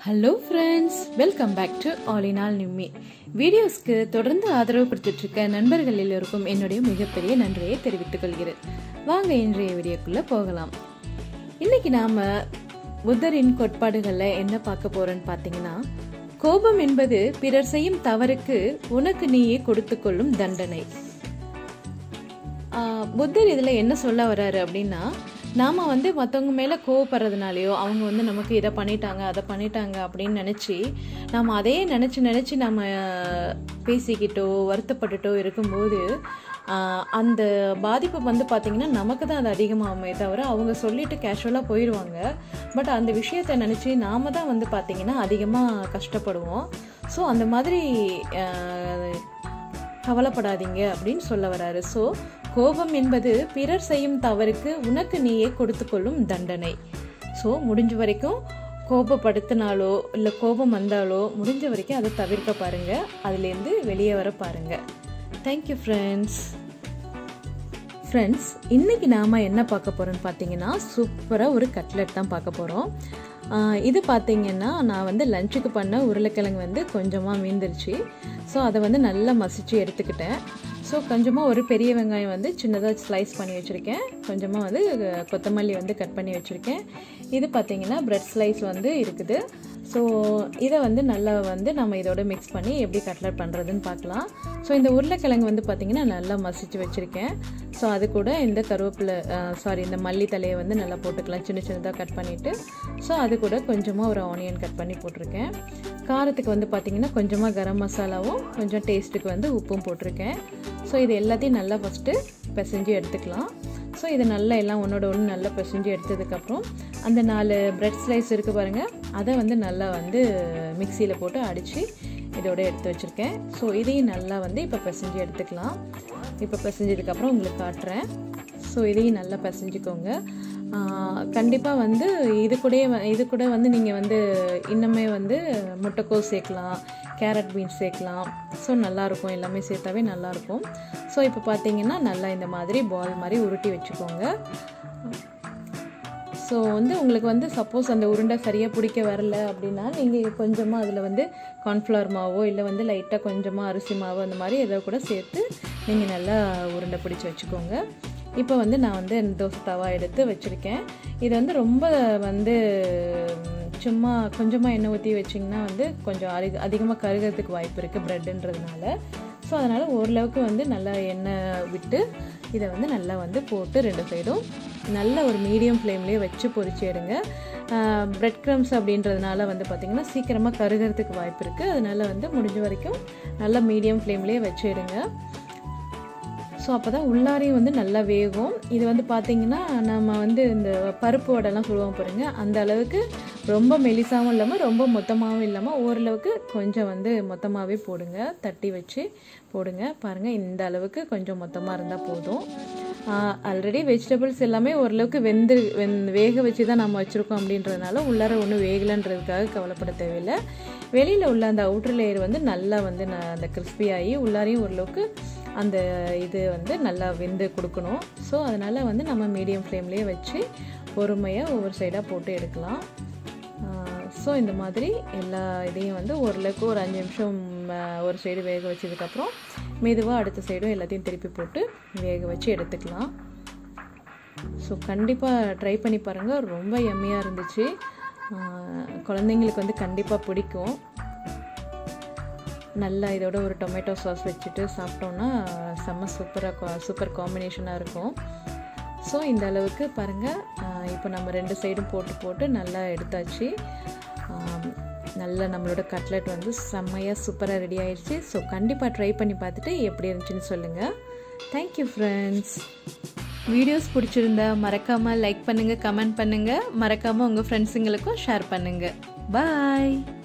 hello friends welcome back to all in all Nimmi வீடியோஸ்க்கு தொடர்ந்து ஆதரவு கொடுத்துட்டு இருக்க நண்பர்கள் எல்லோருக்கும் என்னுடைய மிகப்பெரிய நன்றியை தெரிவித்துக் கொள்கிறேன் வாங்க இன்றைய வீடியோக்குள்ள போகலாம் இன்னைக்கு நாம புத்தரின் கோட்பாடுகளில் என்ன பார்க்க போறோம்னு பார்த்தீங்கன்னா கோபம் என்பது பிறர் செய்யும் தவறுக்கு உனக்கு நீயே கொடுத்துக் கொள்ளும் தண்டனை ஆஹ் புத்தர் இதில் என்ன சொல்ல வர்றாரு அப்படின்னா நாம் வந்து மற்றவங்க மேலே கோவப்படுறதுனாலையோ அவங்க வந்து நமக்கு இதை பண்ணிட்டாங்க அதை பண்ணிட்டாங்க அப்படின்னு நினச்சி நம்ம அதையே நினச்சி நினச்சி நம்ம பேசிக்கிட்டோ வருத்தப்பட்டுட்டோ இருக்கும்போது ஆஹ் அந்த பாதிப்பு வந்து பார்த்திங்கன்னா நமக்கு தான் அது அதிகமாகுமே தவிர அவங்க சொல்லிட்டு கேஷுவலாக போயிடுவாங்க பட் அந்த விஷயத்தை நினச்சி நாம தான் வந்து பார்த்திங்கன்னா அதிகமாக கஷ்டப்படுவோம் ஸோ அந்த மாதிரி ஆஹ் கவலைப்படாதீங்க அப்படின்னு சொல்ல வராரு ஸோ கோபம் என்பது பிறர் செய்யும் தவறுக்கு உனக்கு நீயே கொடுத்து கொள்ளும் தண்டனை ஸோ முடிஞ்ச வரைக்கும் கோபப்படுத்தினாலோ இல்லை கோபம் வந்தாலோ முடிஞ்ச வரைக்கும் அதை தவிர்க்க பாருங்க அதுலேருந்து வெளியே வர பாருங்க தேங்க்யூ ஃப்ரெண்ட்ஸ் ஃப்ரெண்ட்ஸ் இன்னைக்கு நாம் என்ன பார்க்க போகிறோம்னு பார்த்தீங்கன்னா சூப்பராக ஒரு கட்லெட் தான் பார்க்க போகிறோம் இது பார்த்தீங்கன்னா நான் வந்து லஞ்சுக்கு பண்ண உருளைக்கிழங்கு வந்து கொஞ்சமாக மீந்துருச்சு ஸோ அதை வந்து நல்லா மசிச்சு எடுத்துக்கிட்டேன் ஸோ கொஞ்சமாக ஒரு பெரிய வெங்காயம் வந்து சின்னதாக ஸ்லைஸ் பண்ணி வச்சுருக்கேன் கொஞ்சமாக வந்து கொத்தமல்லி வந்து கட் பண்ணி வச்சுருக்கேன் இது பார்த்தீங்கன்னா ப்ரெட் ஸ்லைஸ் வந்து இருக்குது ஸோ இதை வந்து நல்லா வந்து நம்ம இதோட மிக்ஸ் பண்ணி எப்படி கட்லெட் பண்ணுறதுன்னு பார்க்கலாம் ஸோ இந்த உருளைக்கிழங்கு வந்து பார்த்திங்கன்னா நல்லா மசிச்சு வச்சுருக்கேன் ஸோ அது கூட இந்த கருவேப்பிலை சாரி இந்த மல்லி தலையை வந்து நல்லா போட்டுக்கலாம் சின்ன சின்னதாக கட் பண்ணிவிட்டு ஸோ அது கூட கொஞ்சமாக ஒரு ஆனியன் கட் பண்ணி போட்டிருக்கேன் காரத்துக்கு வந்து பார்த்திங்கன்னா கொஞ்சமாக கரம் மசாலாவும் கொஞ்சம் டேஸ்ட்டுக்கு வந்து உப்பும் போட்டிருக்கேன் ஸோ இது எல்லாத்தையும் நல்லா ஃபஸ்ட்டு பிசைஞ்சு எடுத்துக்கலாம் ஸோ இது நல்லா எல்லாம் ஒன்றோட ஒன்று நல்லா பிசைஞ்சு எடுத்ததுக்கப்புறம் அந்த நாலு ப்ரெட் ஸ்லைஸ் இருக்குது பாருங்கள் அதை வந்து நல்லா வந்து மிக்சியில் போட்டு அடித்து இதோட எடுத்து வச்சுருக்கேன் ஸோ இதையும் நல்லா வந்து இப்போ பிசைஞ்சு எடுத்துக்கலாம் இப்போ பிசைஞ்சதுக்கப்புறம் உங்களுக்கு காட்டுறேன் ஸோ இதையும் நல்லா பிசைஞ்சுக்கோங்க கண்டிப்பாக வந்து இது கூட இது கூட வந்து நீங்கள் வந்து இன்னுமே வந்து முட்டைக்கோஸ் சேர்க்கலாம் கேரட் பீன்ஸ் சேர்க்கலாம் ஸோ நல்லாயிருக்கும் எல்லாமே சேர்த்தாவே நல்லாயிருக்கும் ஸோ இப்போ பார்த்தீங்கன்னா நல்லா இந்த மாதிரி பால் மாதிரி உருட்டி வச்சுக்கோங்க ஸோ வந்து உங்களுக்கு வந்து சப்போஸ் அந்த உருண்டை சரியாக பிடிக்க வரல அப்படின்னா நீங்கள் கொஞ்சமாக அதில் வந்து கார்ன்ஃப்ளவர் மாவோ இல்லை வந்து லைட்டாக கொஞ்சமாக அரிசி மாவோ அந்த மாதிரி ஏதோ கூட சேர்த்து நீங்கள் நல்லா உருண்டை பிடிச்சி வச்சுக்கோங்க இப்போ வந்து நான் வந்து தோசை தவா எடுத்து வச்சுருக்கேன் இது வந்து ரொம்ப வந்து சும்மா கொஞ்சமாக எண்ணெய் ஊற்றி வச்சிங்கன்னா வந்து கொஞ்சம் அதி அதிகமாக கருகிறதுக்கு வாய்ப்பு இருக்குது ப்ரெட்டுன்றதுனால ஸோ அதனால் ஓரளவுக்கு வந்து நல்லா எண்ணெய் விட்டு இதை வந்து நல்லா வந்து போட்டு ரெண்டு சைடும் நல்ல ஒரு மீடியம் ஃப்ளேம்லேயே வச்சு பொரிச்சு எடுங்க ப்ரெட் க்ரம்ஸ் அப்படின்றதுனால வந்து பார்த்திங்கன்னா சீக்கிரமாக கருகிறதுக்கு வாய்ப்பு இருக்குது அதனால் வந்து முடிஞ்ச வரைக்கும் நல்லா மீடியம் ஃப்ளேம்லேயே வச்சு எடுங்க ஸோ அப்போ தான் உள்ளாரையும் வந்து நல்லா வேகும் இது வந்து பார்த்திங்கன்னா நம்ம வந்து இந்த பருப்பு வடைலாம் சொல்லுவோம் பாருங்க அந்த அளவுக்கு ரொம்ப மெலிசாகவும் இல்லாமல் ரொம்ப மொத்தமாகவும் இல்லாமல் ஓரளவுக்கு கொஞ்சம் வந்து மொத்தமாகவே போடுங்க தட்டி வச்சு போடுங்க பாருங்கள் இந்த அளவுக்கு கொஞ்சம் மொத்தமாக இருந்தால் போதும் ஆல்ரெடி வெஜிடபிள்ஸ் எல்லாமே ஓரளவுக்கு வெந்து வெந் வேக வச்சு தான் நம்ம வச்சுருக்கோம் அப்படின்றதுனால உள்ளார ஒன்றும் வேகலைன்றதுக்காக கவலைப்பட தேவையில்லை வெளியில் உள்ள அந்த அவுட்டர் லேயர் வந்து நல்லா வந்து அந்த கிறிஸ்பியாகி உள்ளாரையும் ஓரளவுக்கு அந்த இது வந்து நல்லா வெந்து கொடுக்கணும் ஸோ அதனால் வந்து நம்ம மீடியம் ஃப்ளேம்லேயே வச்சு பொறுமையாக ஒவ்வொரு சைடாக போட்டு எடுக்கலாம் ஸோ இந்த மாதிரி எல்லா இதையும் வந்து ஓரளவுக்கு ஒரு அஞ்சு நிமிஷம் ஒரு சைடு வேக வச்சதுக்கப்புறம் மெதுவாக அடுத்த சைடும் எல்லாத்தையும் திருப்பி போட்டு வேக வச்சு எடுத்துக்கலாம் ஸோ கண்டிப்பாக ட்ரை பண்ணி பாருங்கள் ரொம்ப எம்மையாக இருந்துச்சு குழந்தைங்களுக்கு வந்து கண்டிப்பாக பிடிக்கும் நல்லா இதோட ஒரு டொமேட்டோ சாஸ் வச்சுட்டு சாப்பிட்டோன்னா செம்ம சூப்பராக சூப்பர் காம்பினேஷனாக இருக்கும் ஸோ இந்த அளவுக்கு பாருங்கள் இப்போ நம்ம ரெண்டு சைடும் போட்டு போட்டு நல்லா எடுத்தாச்சு நல்ல நம்மளோட கட்லெட் வந்து செம்மையாக சூப்பராக ரெடி ஆயிடுச்சு ஸோ கண்டிப்பாக ட்ரை பண்ணி பார்த்துட்டு எப்படி இருந்துச்சுன்னு சொல்லுங்கள் தேங்க்யூ ஃப்ரெண்ட்ஸ் வீடியோஸ் பிடிச்சிருந்தா மறக்காமல் லைக் பண்ணுங்கள் கமெண்ட் பண்ணுங்கள் மறக்காமல் உங்கள் ஃப்ரெண்ட்ஸுங்களுக்கும் ஷேர் பண்ணுங்கள் பாய்